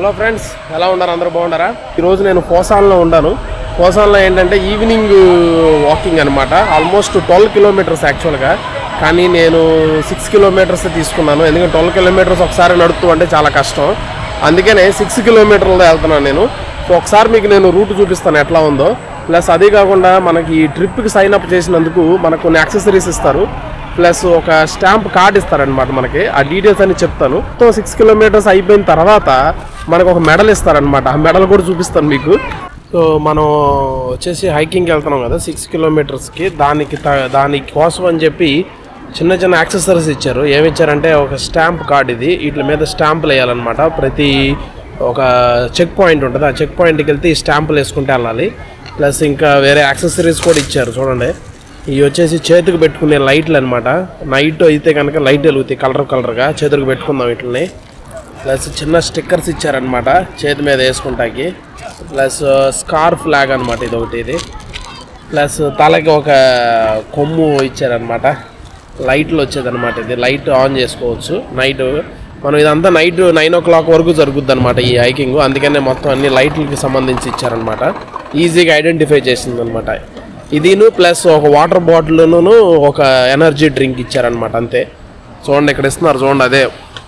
Hello friends ఎలా ఉన్నారు అందరూ బాగున్నారా ఈరోజు నేను పోసాన్లో ఉన్నాను పోసాన్లో ఏంటంటే ఈవినింగ్ వాకింగ్ అనమాట ఆల్మోస్ట్ ట్వెల్వ్ కిలోమీటర్స్ యాక్చువల్గా కానీ నేను సిక్స్ కిలోమీటర్స్ తీసుకున్నాను ఎందుకంటే ట్వెల్వ్ కిలోమీటర్స్ ఒకసారి నడుస్తూ అంటే చాలా కష్టం అందుకనే సిక్స్ కిలోమీటర్లు వెళ్తున్నాను నేను సో ఒకసారి మీకు నేను రూట్ చూపిస్తాను ఎట్లా ఉందో ప్లస్ అదే కాకుండా మనకి ఈ ట్రిప్కి సైన్ అప్ చేసినందుకు మనకు కొన్ని యాక్సెసరీస్ ఇస్తారు ప్లస్ ఒక స్టాంప్ కార్డ్ ఇస్తారనమాట మనకి ఆ డీటెయిల్స్ అని చెప్తాను సో సిక్స్ కిలోమీటర్స్ అయిపోయిన తర్వాత మనకు ఒక మెడల్ ఇస్తారనమాట ఆ మెడల్ కూడా చూపిస్తాను మీకు సో మనం వచ్చేసి హైకింగ్కి వెళ్తున్నాం కదా సిక్స్ కిలోమీటర్స్కి దానికి త- దాని కోసం అని చెప్పి చిన్న చిన్న యాక్సెసరీస్ ఇచ్చారు ఏమి ఇచ్చారంటే ఒక స్టాంప్ కార్డ్ ఇది వీటి మీద స్టాంపులు వేయాలన్నమాట ప్రతి ఒక చెక్ పాయింట్ ఉంటుంది ఆ చెక్ పాయింట్కి వెళ్తే ఈ స్టాంపులు వేసుకుంటే వెళ్ళాలి ప్లస్ ఇంకా వేరే యాక్సెసరీస్ కూడా ఇచ్చారు చూడండి ఇవి వచ్చేసి చేతికి పెట్టుకునే లైట్లు అనమాట నైట్ అయితే కనుక లైట్ వెలుగుతాయి కలర్ కలర్గా చేతులకు పెట్టుకుందాం వీటిని ప్లస్ చిన్న స్టిక్కర్స్ ఇచ్చారనమాట చేతి మీద వేసుకుంటాకి ప్లస్ స్కార్ఫ్ లాగ్ అనమాట ఇది ఒకటి ఇది ప్లస్ తలకి ఒక కొమ్ము ఇచ్చారనమాట లైట్లు వచ్చేదన్నమాట ఇది లైట్ ఆన్ చేసుకోవచ్చు నైట్ మనం ఇదంతా నైట్ నైన్ ఓ క్లాక్ వరకు జరుగుద్ది అనమాట ఈ హైకింగ్ అందుకనే మొత్తం అన్ని లైట్లకి సంబంధించి ఇచ్చారనమాట ఈజీగా ఐడెంటిఫై చేసింది అనమాట ఇదిను ప్లస్ ఒక వాటర్ బాటిల్ను ఒక ఎనర్జీ డ్రింక్ ఇచ్చారనమాట అంతే చూడండి ఇక్కడ ఇస్తున్నారు చూడండి అదే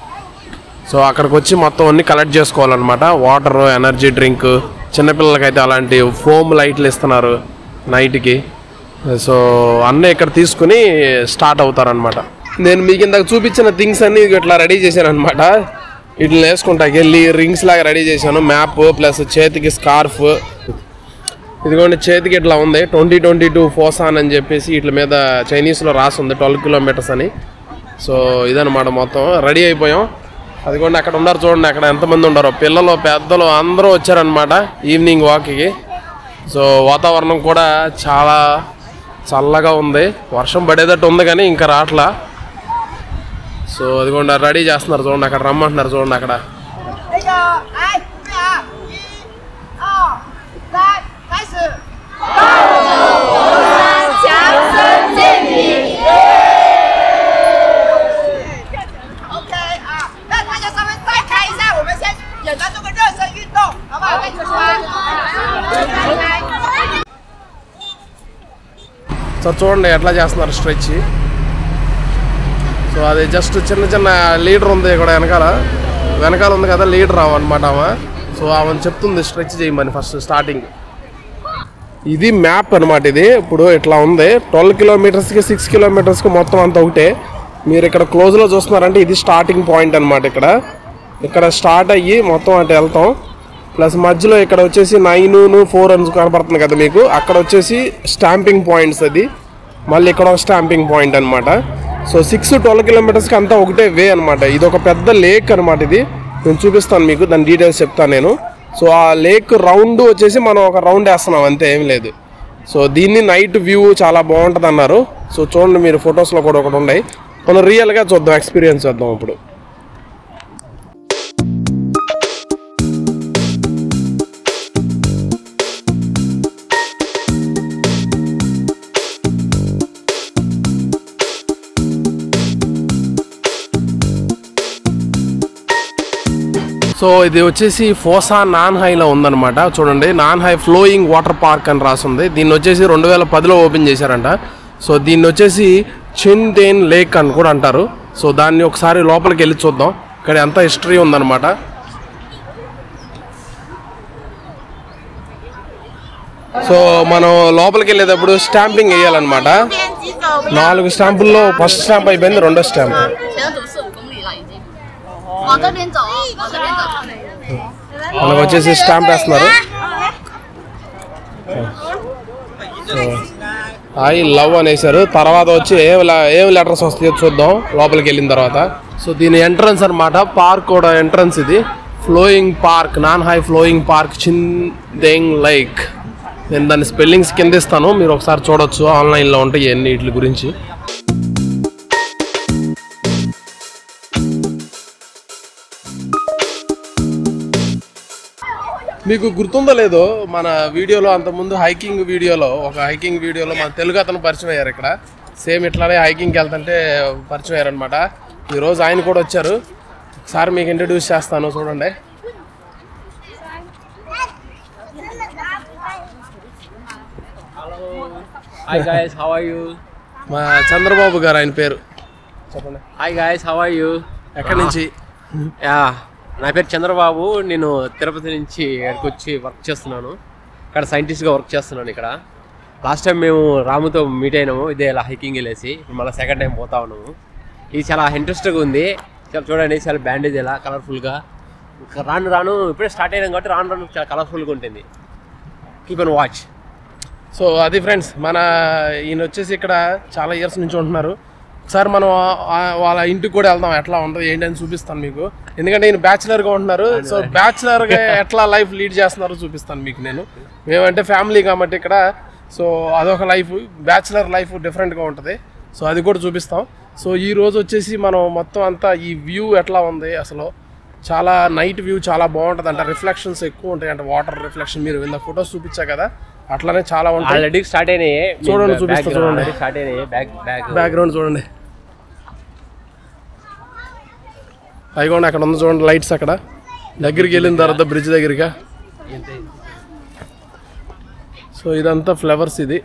సో అక్కడికి వచ్చి మొత్తం అన్ని కలెక్ట్ చేసుకోవాలన్నమాట వాటర్ ఎనర్జీ డ్రింక్ చిన్నపిల్లలకైతే అలాంటి ఫోమ్ లైట్లు ఇస్తున్నారు నైట్కి సో అన్నీ ఇక్కడ తీసుకుని స్టార్ట్ అవుతారనమాట నేను మీకు ఇందాక చూపించిన థింగ్స్ అన్ని ఇట్లా రెడీ చేశాను అనమాట ఇట్లా వేసుకుంటాకి వెళ్ళి రింగ్స్ లాగా రెడీ చేశాను మ్యాప్ ప్లస్ చేతికి స్కార్ఫ్ ఇదిగోండి చేతికి ఇట్లా ఉంది ట్వంటీ ట్వంటీ టూ ఫోసాన్ అని చెప్పేసి వీటి మీద చైనీస్లో రాసి ఉంది ట్వెల్వ్ కిలోమీటర్స్ అని సో ఇదన్నమాట మొత్తం రెడీ అయిపోయాం అదిగోండి అక్కడ ఉన్నారు చూడండి అక్కడ ఎంతమంది ఉన్నారో పిల్లలు పెద్దలు అందరూ వచ్చారనమాట ఈవినింగ్ వాక్కి సో వాతావరణం కూడా చాలా చల్లగా ఉంది వర్షం పడేటట్టు ఉంది కానీ ఇంకా రాట్లా సో అదిగోండి రెడీ చేస్తున్నారు చూడండి అక్కడ రమ్మంటున్నారు చూడండి అక్కడ 那个，来，准备啊，一、二、三，开始。强身健体。OK 啊，那大家稍微再开一下，我们先简单做个热身运动，好不好？开始吧。来。 సో చూడండి ఎట్లా చేస్తున్నారు స్ట్రెచ్ సో అది జస్ట్ చిన్న చిన్న లీడర్ ఉంది ఇక్కడ వెనకాల వెనకాల ఉంది కదా లీడర్ అనమాట ఆమె సో ఆమె చెప్తుంది స్ట్రెచ్ చేయమని ఫస్ట్ స్టార్టింగ్ ఇది మ్యాప్ అనమాట ఇది ఇప్పుడు ఇట్లా ఉంది ట్వెల్వ్ కిలోమీటర్స్కి సిక్స్ కిలోమీటర్స్కి మొత్తం అంతా ఒకటే మీరు ఇక్కడ క్లోజ్లో చూస్తున్నారంటే ఇది స్టార్టింగ్ పాయింట్ అనమాట ఇక్కడ ఇక్కడ స్టార్ట్ అయ్యి మొత్తం అటు వెళ్తాం ప్లస్ మధ్యలో ఇక్కడ వచ్చేసి నైన్ ఫోర్ అని కనపడుతుంది కదా మీకు అక్కడ వచ్చేసి స్టాంపింగ్ పాయింట్స్ అది మళ్ళీ ఇక్కడ ఒక స్టాంపింగ్ పాయింట్ అనమాట సో సిక్స్ ట్వెల్వ్ కిలోమీటర్స్కి అంతా ఒకటే వే అనమాట ఇది ఒక పెద్ద లేక్ అనమాట ఇది నేను చూపిస్తాను మీకు దాని డీటెయిల్స్ చెప్తాను నేను సో ఆ లేక్ రౌండ్ వచ్చేసి మనం ఒక రౌండ్ వేస్తున్నాం అంతే ఏం లేదు సో దీన్ని నైట్ వ్యూ చాలా బాగుంటుంది అన్నారు సో చూడండి మీరు ఫొటోస్లో కూడా ఒకటి ఉన్నాయి మనం రియల్గా చూద్దాం ఎక్స్పీరియన్స్ చేద్దాం ఇప్పుడు సో ఇది వచ్చేసి ఫోసా నాన్ హైలో ఉందన్నమాట చూడండి Nanhai flowing water park అని రాసింది దీన్ని వచ్చేసి రెండు వేల పదిలో ఓపెన్ చేశారంట సో దీన్ని వచ్చేసి చిన్దేన్ లేక్ అని కూడా అంటారు సో దాన్ని ఒకసారి లోపలికి వెళ్ళి చూద్దాం ఇక్కడ ఎంత హిస్టరీ ఉందన్నమాట సో మనం లోపలికి వెళ్ళేటప్పుడు స్టాంపింగ్ వేయాలన్నమాట 边急走，不要 నాలుగు స్టాంపుల్లో ఫస్ట్ స్టాంప్ అయిపోయింది రెండో స్టాంప్ 前走四五公里了已经。往这边走，往这边走。 మనకు వచ్చేసి స్టాంప్ వేస్తున్నారు ఐ లవ్ అనేసారు తర్వాత వచ్చి ఏం ల- ఏం లెటర్స్ వస్తాయో చూద్దాం లోపలికి వెళ్ళిన తర్వాత సో దీని ఎంట్రన్స్ అన్నమాట పార్క్ కూడా ఎంట్రన్స్ ఇది flowing park Nanhai flowing park చిందెంగ్ లైక్ నేను దాని స్పెల్లింగ్స్ కింద ఇస్తాను మీరు ఒకసారి చూడొచ్చు ఆన్లైన్లో ఉంటాయి ఎన్ని వీటి గురించి మీకు గుర్తుందో లేదో మన వీడియోలో అంతకుముందు హైకింగ్ వీడియోలో ఒక హైకింగ్ వీడియోలో మన తెలుగు అతను పరిచయం అయ్యారు ఇక్కడ సేమ్ ఇట్లానే హైకింగ్కి వెళ్తుంటే పరిచయం అయ్యారనమాట ఈరోజు ఆయన కూడా వచ్చారు ఒకసారి మీకు ఇంట్రడ్యూస్ చేస్తాను చూడండి Hi guys, how are you? మా చంద్రబాబు గారు ఆయన పేరు చెప్పండి Hi guys, how are you? ఎక్కడి నుంచి యా నా పేరు చంద్రబాబు నేను తిరుపతి నుంచి ఇక్కడికి వచ్చి వర్క్ చేస్తున్నాను ఇక్కడ సైంటిస్ట్గా వర్క్ చేస్తున్నాను ఇక్కడ లాస్ట్ టైం మేము రాముతో మీట్ అయినాము ఇదే ఇలా హైకింగ్ వెళ్ళేసి ఇప్పుడు మళ్ళీ సెకండ్ టైం పోతా ఉన్నాము ఇది చాలా ఇంట్రెస్ట్గా ఉంది చాలా చూడండి చాలా బ్యాండేజ్ ఇలా కలర్ఫుల్గా ఇంకా రాను రాను ఇప్పుడే స్టార్ట్ అయినాం కాబట్టి రాను రాను చాలా కలర్ఫుల్గా ఉంటుంది కీప్ అండ్ వాచ్ సో అది ఫ్రెండ్స్ మన ఈయన వచ్చేసి ఇక్కడ చాలా ఇయర్స్ నుంచి ఉంటున్నారు ఒకసారి మనం ఆ- వాళ్ళ ఇంటికి కూడా వెళ్దాం ఎట్లా ఉంటుంది ఏంటి అని చూపిస్తాను మీకు ఎందుకంటే ఈయన బ్యాచులర్గా ఉంటున్నారు సో బ్యాచులర్గా ఎట్లా లైఫ్ లీడ్ చేస్తున్నారో చూపిస్తాను మీకు నేను మేమంటే ఫ్యామిలీ కాబట్టి ఇక్కడ సో అదొక లైఫ్ బ్యాచులర్ లైఫ్ డిఫరెంట్గా ఉంటుంది సో అది కూడా చూపిస్తాం సో ఈ రోజు వచ్చేసి మనం మొత్తం అంతా ఈ వ్యూ ఎట్లా ఉంది అసలు చాలా నైట్ వ్యూ చాలా బాగుంటుంది అంటే రిఫ్లెక్షన్స్ ఎక్కువ ఉంటాయి అంటే వాటర్ రిఫ్లెక్షన్ మీరు ఇంత ఫొటోస్ చూపించా కదా అట్లానే చాలా ఉంటాయి ఆల్రెడీ స్టార్ట్ అయినాయి చూడండి, చూపిస్తా చూడండి. స్టార్ట్ అయినాయి బ్యాక్ బ్యాక్ బ్యాక్గ్రౌండ్ చూడండి అయిగోండి అక్కడ ఉంది చూడండి లైట్స్ అక్కడ దగ్గరికి వెళ్ళిన తర్వాత బ్రిడ్జ్ దగ్గరిగా సో ఇదంతా ఫ్లవర్స్ ఇది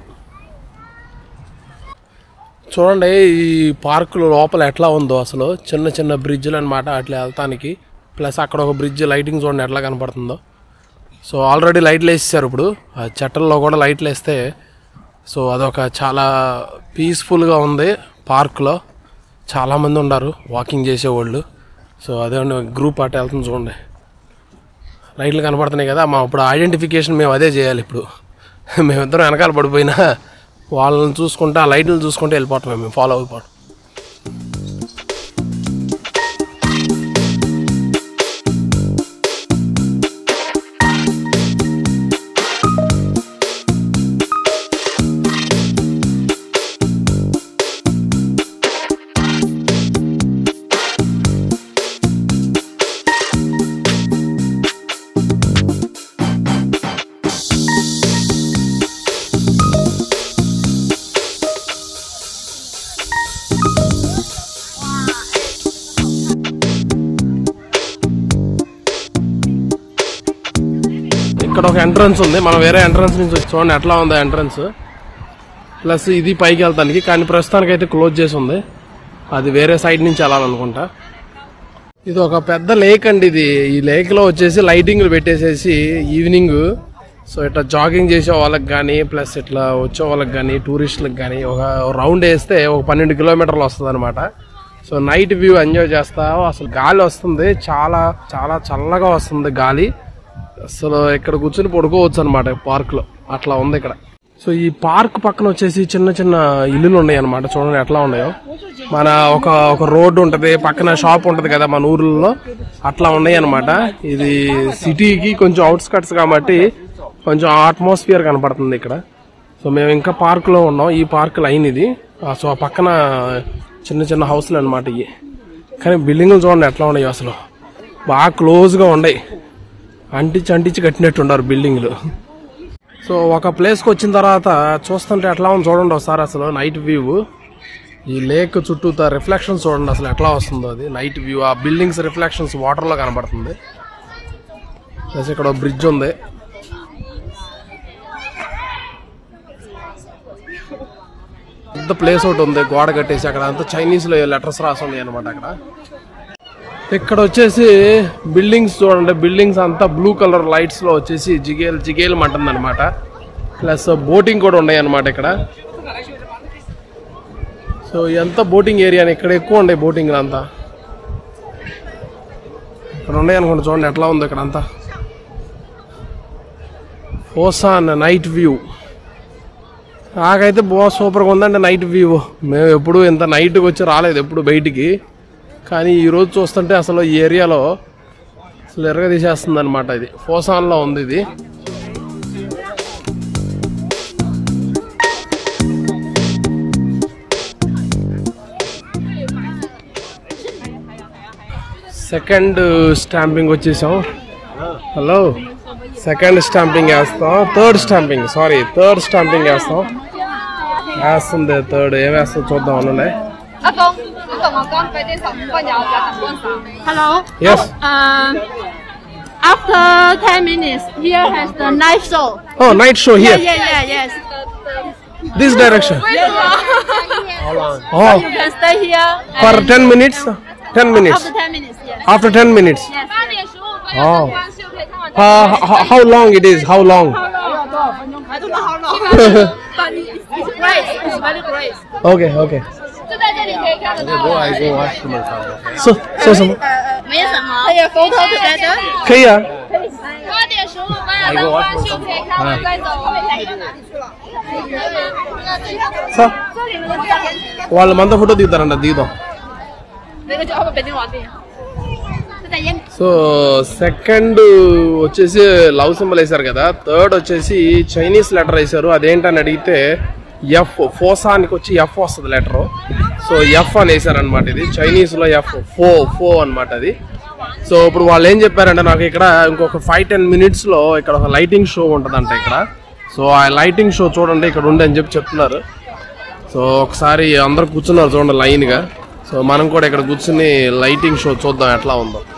చూడండి ఈ పార్కులో లోపల ఎట్లా ఉందో అసలు చిన్న చిన్న బ్రిడ్జ్లు అనమాట అట్లా వెళ్తానికి ప్లస్ అక్కడ ఒక బ్రిడ్జ్ లైటింగ్ చూడండి ఎట్లా కనపడుతుందో సో ఆల్రెడీ లైట్లు వేసేసారు ఇప్పుడు ఆ చెట్టల్లో కూడా లైట్లు వేస్తే సో అదొక చాలా పీస్ఫుల్గా ఉంది పార్క్లో చాలామంది ఉన్నారు వాకింగ్ చేసేవాళ్ళు సో అదే గ్రూప్ అట్ట వెళ్తుంది చూడండి లైట్లు కనపడుతున్నాయి కదా మా ఇప్పుడు ఐడెంటిఫికేషన్ మేము అదే చేయాలి ఇప్పుడు మేమిద్దరం వెనకాల పడిపోయినా వాళ్ళని చూసుకుంటా ఆ లైట్లు చూసుకుంటూ వెళ్ళిపోవటం మేము ఫాలో అయిపోవటం ఇక్కడ ఒక ఎంట్రన్స్ ఉంది మనం వేరే ఎంట్రన్స్ నుంచి వచ్చి చూడండి ఎట్లా ఉంది ఎంట్రన్స్ ప్లస్ ఇది పైకి వెళ్తానికి కానీ ప్రస్తుతానికి అయితే క్లోజ్ చేసి ఉంది అది వేరే సైడ్ నుంచి వెళ్ళాలనుకుంటా ఇది ఒక పెద్ద లేక్ అండి ఇది ఈ లేక్ లో వచ్చేసి లైటింగ్లు పెట్టేసేసి ఈవినింగ్ సో ఇట్లా జాగింగ్ చేసే వాళ్ళకి కానీ ప్లస్ ఇట్లా వచ్చే వాళ్ళకి కానీ టూరిస్టులకు కానీ ఒక రౌండ్ వేస్తే ఒక పన్నెండు కిలోమీటర్లు వస్తుంది అనమాట సో నైట్ వ్యూ ఎంజాయ్ చేస్తా అసలు గాలి వస్తుంది చాలా చాలా చల్లగా వస్తుంది గాలి అసలు ఇక్కడ కూర్చొని పడుకోవచ్చు అనమాట పార్క్ లో అట్లా ఉంది ఇక్కడ సో ఈ పార్క్ పక్కన వచ్చేసి చిన్న చిన్న ఇల్లులు ఉన్నాయి అనమాట చూడండి ఎట్లా ఉన్నాయో మన ఒక ఒక రోడ్డు ఉంటది పక్కన షాప్ ఉంటది కదా మన ఊర్లలో అట్లా ఉన్నాయి అనమాట ఇది సిటీకి కొంచెం అవుట్స్కట్స్ కాబట్టి కొంచెం అట్మాస్ఫియర్ కనపడుతుంది ఇక్కడ సో మేము ఇంకా పార్క్ లో ఉన్నాం ఈ పార్క్ లైన్ ఇది ఆ, సో ఆ పక్కన చిన్న చిన్న హౌస్లు అనమాట ఇవి కానీ బిల్డింగ్లు చూడండి ఎట్లా ఉన్నాయో అసలు బాగా క్లోజ్ గా ఉన్నాయి అంటించి అంటించి కట్టినట్టు ఉన్నారు బిల్డింగ్లు సో ఒక ప్లేస్కి వచ్చిన తర్వాత చూస్తుంటే ఎట్లా ఉంది చూడండి ఒకసారి అసలు నైట్ వ్యూ ఈ లేక్ చుట్టూ రిఫ్లెక్షన్స్ చూడండి అసలు ఎట్లా వస్తుందో అది నైట్ వ్యూ ఆ బిల్డింగ్స్ రిఫ్లెక్షన్స్ వాటర్లో కనబడుతుంది ప్లస్ ఇక్కడ బ్రిడ్జ్ ఉంది పెద్ద ప్లేస్ ఒకటి ఉంది గోడ కట్టేసి అక్కడ అంతా చైనీస్లో లెటర్స్ రాసి ఉన్నాయి అనమాట అక్కడ ఇక్కడ వచ్చేసి బిల్డింగ్స్ చూడండి బిల్డింగ్స్ అంతా బ్లూ కలర్ లైట్స్ లో వచ్చేసి జిగేల్ జిగేల్ అంటుంది అనమాట ప్లస్ బోటింగ్ కూడా ఉన్నాయి అనమాట ఇక్కడ సో ఎంత బోటింగ్ ఏరియా ఇక్కడ ఎక్కువ ఉన్నాయి బోటింగ్ అంతా ఇక్కడ ఉన్నాయి అనుకోండి చూడండి ఎట్లా ఉంది ఇక్కడ అంతా ఓసాన్ నైట్ వ్యూ నాకైతే బాగా సూపర్గా ఉందండి నైట్ వ్యూ మేము ఎప్పుడు ఇంత నైట్కి వచ్చి రాలేదు ఎప్పుడు బయటికి కానీ ఈ రోజు చూస్తుంటే అసలు ఈ ఏరియాలో అసలు ఎరగ తీసేస్తుంది అనమాట ఇది ఫోసాన్లో ఉంది ఇది సెకండ్ స్టాంపింగ్ వచ్చేసాం హలో సెకండ్ స్టాంపింగ్ వేస్తాం third stamping sorry third stamping వేస్తాం వేస్తుంది థర్డ్ ఏం వేస్తుందో చూద్దాం అన్నలే 阿峰，你同我講俾啲十五分有有特幫手。Hello。 yes 誒， after 10 minutes, here has the night show. Oh, night show Yeah, here. yeah, yeah, yes. This direction. Oh, You can stay here for and 10 minutes. 10 minutes. after 10 minutes, yes. After 10 minutes. Yes. Oh. Uh, how, how long it is? How long? I don't know how long, but it's, it's great. It's very great. Okay, okay. 就在这里可以看得到。 I go watch tomorrow. So, so 什么？ 没什么， Take a photo together. 可以啊。 八点十五分有灯光秀可以看完再走。我们哪里去了？ so వాళ్ళు మనతో photo దిగుతారంట దిగుదాం 那个就要北京王店。就在烟 so second వచ్చేసి love symbol వేశారు కదా third వచ్చేసి Chinese letter వేశారు అదేంటని అడిగితే ఎఫ్ ఫోసానికి వచ్చి ఎఫ్ వస్తుంది లెటర్ సో ఎఫ్ అని వేశారనమాట ఇది చైనీస్లో ఎఫ్ ఫో ఫో అనమాట అది సో ఇప్పుడు వాళ్ళు ఏం చెప్పారంటే నాకు ఇక్కడ ఇంకొక ఫైవ్ టెన్ మినిట్స్లో ఇక్కడ ఒక లైటింగ్ షో ఉంటుందంట ఇక్కడ సో ఆ లైటింగ్ షో చూడండి ఇక్కడ ఉండి అని చెప్పి చెప్తున్నారు సో ఒకసారి అందరు కూర్చున్నారు చూడండి లైన్గా సో మనం కూడా ఇక్కడ కూర్చుని లైటింగ్ షో చూద్దాం ఎట్లా ఉందో